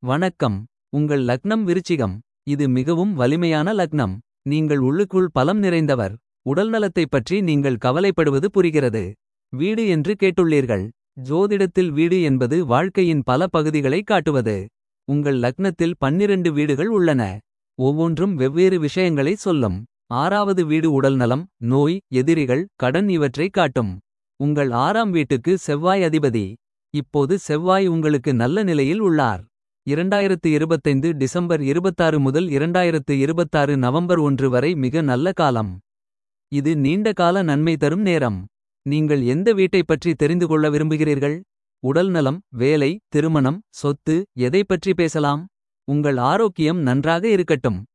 வணக்கம் உங்கள் லக்னம் விருச்சிகம் இது மிகவும் வலிமையான லக்னம் நீங்கள் உள்ளுக்குள் பலம் நிறைந்தவர் உடல்நலத்தைப் பற்றி நீங்கள் கவலைப்படுவது புரிகிறது வீடு என்று கேட்டுள்ளீர்கள் ஜோதிடத்தில் வீடு என்பது வாழ்க்கையின் பல பகுதிகளை காட்டுவது உங்கள் லக்னத்தில் பன்னிரண்டு வீடுகள் உள்ளன ஒவ்வொன்றும் வெவ்வேறு விஷயங்களை சொல்லும் ஆறாவது வீடு உடல்நலம் நோய் எதிரிகள் கடன் இவற்றை காட்டும் உங்கள் ஆறாம் வீட்டுக்கு செவ்வாய் அதிபதி இப்போது செவ்வாய் உங்களுக்கு நல்ல நிலையில் உள்ளார் இரண்டாயிரத்து இருபத்தைந்து டிசம்பர் இருபத்தாறு முதல் இரண்டாயிரத்து இருபத்தாறு நவம்பர் ஒன்று வரை மிக நல்ல காலம் இது நீண்ட கால நன்மை தரும் நேரம் நீங்கள் எந்த வீட்டைப் பற்றி தெரிந்து கொள்ள விரும்புகிறீர்கள் உடல்நலம் வேலை திருமணம் சொத்து எதைப் பற்றி பேசலாம் உங்கள் ஆரோக்கியம் நன்றாக இருக்கட்டும்